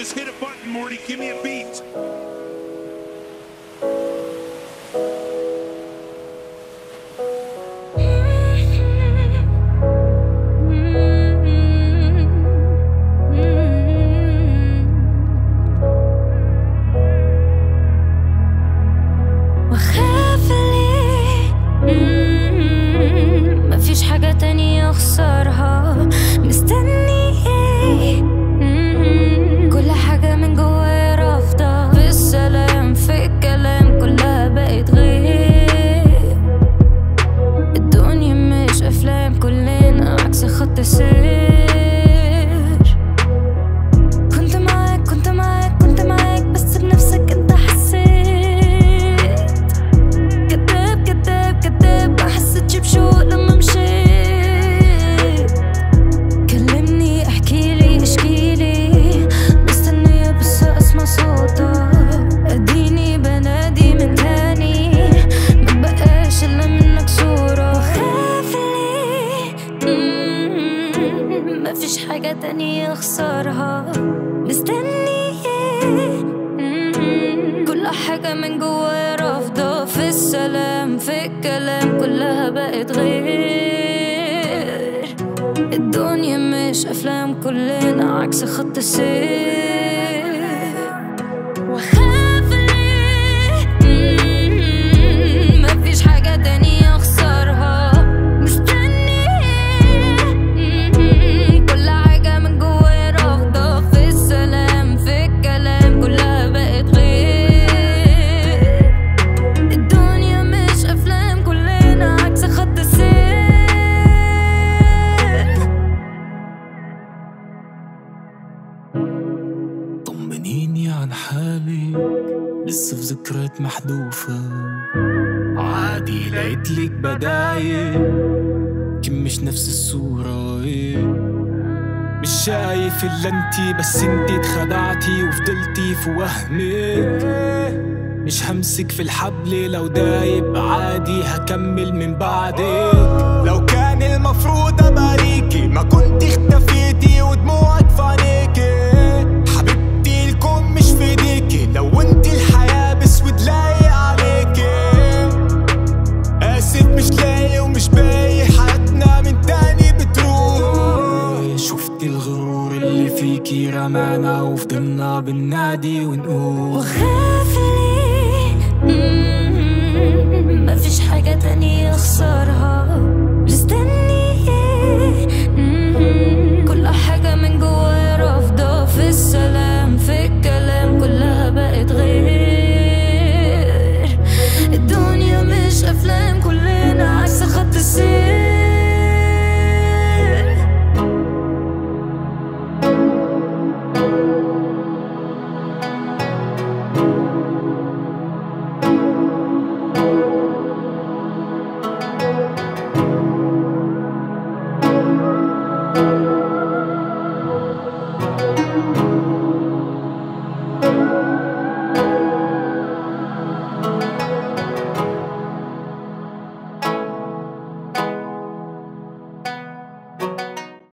Just hit a button, Morty. Give me a beat. واخاف ليه مم، مفيش حاجة تانية اخسرها مستني ايه مم، كل حاجة من جوايا رافضة في السلام في الكلام كلها بقت غير الدنيا مش افلام كلنا عكس خط سير كنت معاك كنت معاك كنت معاك بس بنفسك انت حسيت كداب كداب كداب ما حسيتش بشوق لما مشيت كلمني احكيلي اشكيلي مستنية بس اسمع صوتك اديني بنادي من تاني مبقاش الا منك صورة خاف ليه مم، مفيش حاجة تانية اخسرها مستني ايه مم، كل حاجة من جوايا رافضة في السلام في الكلام كلها بقت غير الدنيا مش أفلام كلنا عكس خط السير وخاف ليه مم، مفيش حاجة تانية أخسرها مستني مم، كل حاجة من جوايا رافضة في السلام في الكلام كلها بقت غير الدنيا مش أفلام كلنا عكس خط السير طمنيني عن حالي لسه في ذكريات محذوفة عادي لقيتلك بدايل يمكن مش نفس الصورة إيه مش شايف الا انتي بس انتي اتخدعتي وفضلتي في وهمك مش همسك في الحبل لو دايب عادي هكمل من بعدك لو كان المفروض اباريكي ما كنت اختفيتي ودموعك في عينيكي حبيبتي الكون مش في ايديكي لو انت الحياة بسود لايق عليكي اسف مش لاقي ومش باقي حياتنا من تاني بتروح شفتي الغرور اللي فيكي رمانا وفضلنا بالنادي ونقول وخاف ليه مم، مفيش حاجة تانية أخسرها مستني